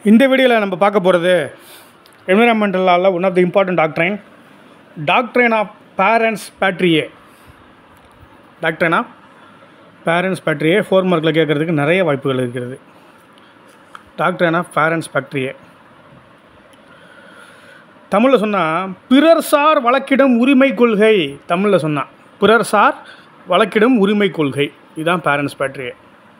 இந்த வீடியோவில் நம்ம பார்க்க போகிறது என்விரான்மெண்டல் லாவில் one of the important doctrine doctrine of parens patriae doctrine of parens patriae four மார்க்கில் கேட்குறதுக்கு நிறைய வாய்ப்புகள் இருக்கிறது டாக்ட்ரைன் ஆஃப் பேரண்ட்ஸ் பேட்ரியே தமிழில் சொன்னால் பிறர் சார் வழக்கிடும் உரிமை கொள்கை தமிழில் சொன்னால் பிறர் சார் வழக்கிடும் உரிமை கொள்கை இதுதான் பேரண்ட்ஸ் பேட்ரியே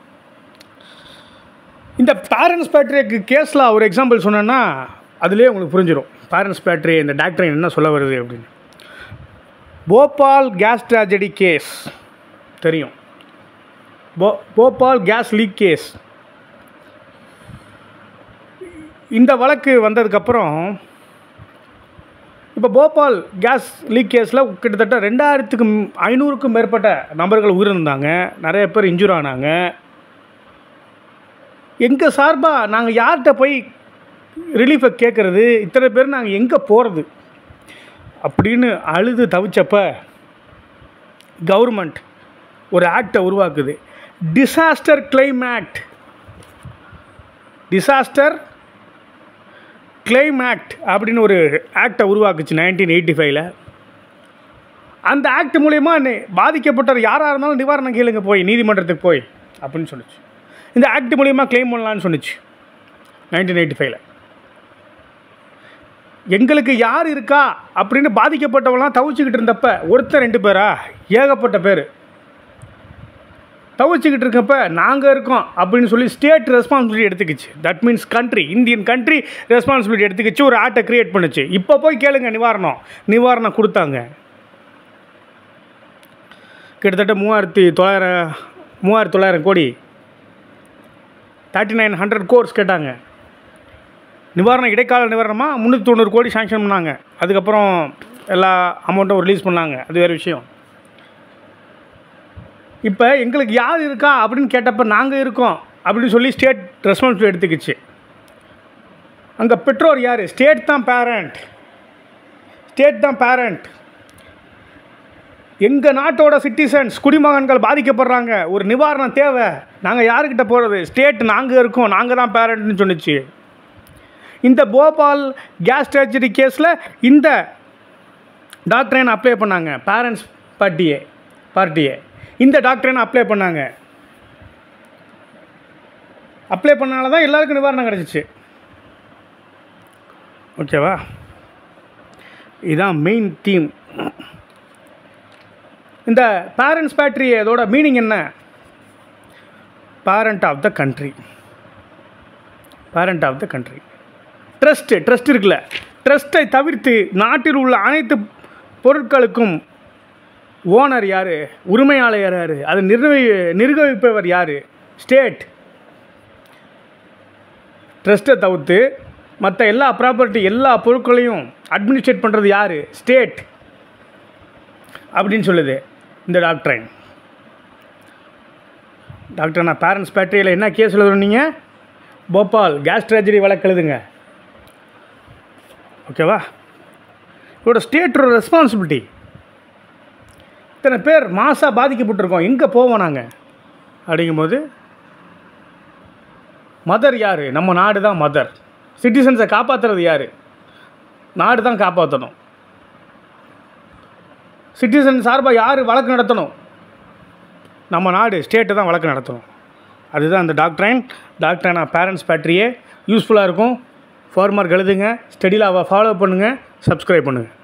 இந்த பேரண்ட்ஸ் பேட்ரிக்கு கேஸில் ஒரு எக்ஸாம்பிள் சொன்னேன்னா அதுலேயே உங்களுக்கு புரிஞ்சிடும் பேரண்ட்ஸ் பேட்ரி இந்த டாக்டர் என்ன சொல்ல வருது அப்படின்னு போபால் கேஸ் ட்ராஜடி கேஸ் தெரியும் போ போபால் கேஸ் லீக் கேஸ் இந்த வழக்கு வந்ததுக்கப்புறம் இப்போ போபால் கேஸ் லீக் கேஸில் கிட்டத்தட்ட ரெண்டாயிரத்துக்கு ஐநூறுக்கும் மேற்பட்ட நபர்கள் உயிரிழந்தாங்க நிறைய பேர் இன்ஜூர் ஆனாங்க எங்கள் சார்பாக நாங்கள் யார்கிட்ட போய் ரிலீஃபை கேட்குறது இத்தனை பேர் நாங்கள் எங்கே போகிறது அப்படின்னு அழுது தவிச்சப்ப கவர்மெண்ட் ஒரு ஆக்டை உருவாக்குது disaster claim act disaster claim act அப்படின்னு ஒரு ஆக்டை உருவாக்குச்சு நைன்டீன் எயிட்டி ஃபைவ்ல அந்த ஆக்ட் மூலயமா பாதிக்கப்பட்டவர் யாராக இருந்தாலும் நிவாரணம் கேளுங்க போய் நீதிமன்றத்துக்கு போய் அப்படின்னு சொல்லிச்சு இந்த ஆக்ட் மூலியமாக கிளைம் பண்ணலான்னு சொன்னிச்சு நைன்டீன் எயிட்டி ஃபைவ்ல எங்களுக்கு யார் இருக்கா அப்படின்னு பாதிக்கப்பட்டவங்களாம் தவிச்சுக்கிட்டு இருந்தப்ப ஒருத்தர் ரெண்டு பேரா ஏகப்பட்ட பேர் தவிச்சுக்கிட்டு இருக்கப்ப நாங்கள் இருக்கோம் அப்படின்னு சொல்லி ஸ்டேட் ரெஸ்பான்சிபிலிட்டி எடுத்துக்கிச்சு that means country Indian country responsibility எடுத்துக்கிச்சு ஒரு ஆட்டை க்ரியேட் பண்ணுச்சு இப்போ போய் கேளுங்க நிவாரணம் நிவாரணம் கொடுத்தாங்க கிட்டத்தட்ட மூவாயிரத்தி தொள்ளாயிரம் மூவாயிரத்தி தொள்ளாயிரம் கோடி தேர்ட்டி நைன் ஹண்ட்ரட் கோர்ஸ் கேட்டாங்க நிவாரணம் இடைக்கால நிவாரணமாக முந்நூற்றி தொண்ணூறு கோடி சாங்ஷன் பண்ணாங்க அதுக்கப்புறம் எல்லா அமௌண்ட்டும் ரிலீஸ் பண்ணாங்க அது வேறு விஷயம் இப்போ எங்களுக்கு யார் இருக்கா அப்படின்னு கேட்டப்போ நாங்கள் இருக்கோம் அப்படின்னு சொல்லி ஸ்டேட் ரெஸ்பான்சிபிலிட்டி எடுத்துக்கிச்சு அங்கே பெற்றோர் யார் ஸ்டேட் தான் பேரண்ட் ஸ்டேட் தான் பேரண்ட் எங்கள் நாட்டோட சிட்டிசன்ஸ் குடிமகன்கள் பாதிக்கப்படுறாங்க ஒரு நிவாரணம் தேவை நாங்கள் யாருக்கிட்ட போகிறது ஸ்டேட் நாங்கள் இருக்கோம் நாங்கள் தான் பேரண்ட்னு சொன்னிச்சு இந்த போபால் கேஸ் ட்ராஜடி கேஸில் இந்த டாக்டரைன் அப்ளை பண்ணாங்க பேரண்ட்ஸ் பார்ட்டியே பார்ட்டியே இந்த டாக்டரைன் அப்ளை பண்ணாங்க அப்ளை பண்ணனால தான் எல்லாருக்கும் நிவாரணம் கிடச்சிச்சு ஓகேவா இதுதான் மெயின் தீம் இந்த பேரண்ட்ஸ் பேட்ரி அதோட மீனிங் என்ன parent of the country parent of the country trust trust இருக்குல்ல ட்ரஸ்ட்டை தவிர்த்து நாட்டில் உள்ள அனைத்து பொருட்களுக்கும் ஓனர் யார் உரிமையாளர் யார் அதை நிர்வகி நிர்வகிப்பவர் யார் ஸ்டேட் ட்ரஸ்ட்டை தவிர்த்து மற்ற எல்லா ப்ராப்பர்ட்டி எல்லா பொருட்களையும் அட்மினிஸ்ட்ரேட் பண்ணுறது யார் ஸ்டேட் அப்படின்னு சொல்லுது இந்த டாக்டரைன் டாக்டர் நான் பேரண்ட்ஸ் பேட்டரியில் என்ன கேஸ் எழுதுறீங்க போபால் கேஸ் ட்ராஜடி வழக்கு எழுதுங்க ஓகேவா இதோட ஸ்டேட்டோட ரெஸ்பான்சிபிலிட்டி இத்தனை பேர் மாசாக பாதிக்கப்பட்டிருக்கோம் எங்கே போவோம் நாங்கள் அப்படிங்கும்போது மதர் யார் நம்ம நாடு தான் மதர் சிட்டிசன்ஸை காப்பாற்றுறது யார் நாடு தான் காப்பாற்றணும் சிட்டிசன் சார்பாக யார் வழக்கு நடத்தணும் நம்ம நாடு ஸ்டேட்டு தான் வழக்கு நடத்தணும் அதுதான் அந்த டாக்டரைன் டாக்டரைனா பேரண்ட்ஸ் பேட்டரியே யூஸ்ஃபுல்லாக இருக்கும் ஃபார்மர்க்கு எழுதுங்க ஸ்டடியில் அவள் ஃபாலோ பண்ணுங்கள் சப்ஸ்கிரைப் பண்ணுங்கள்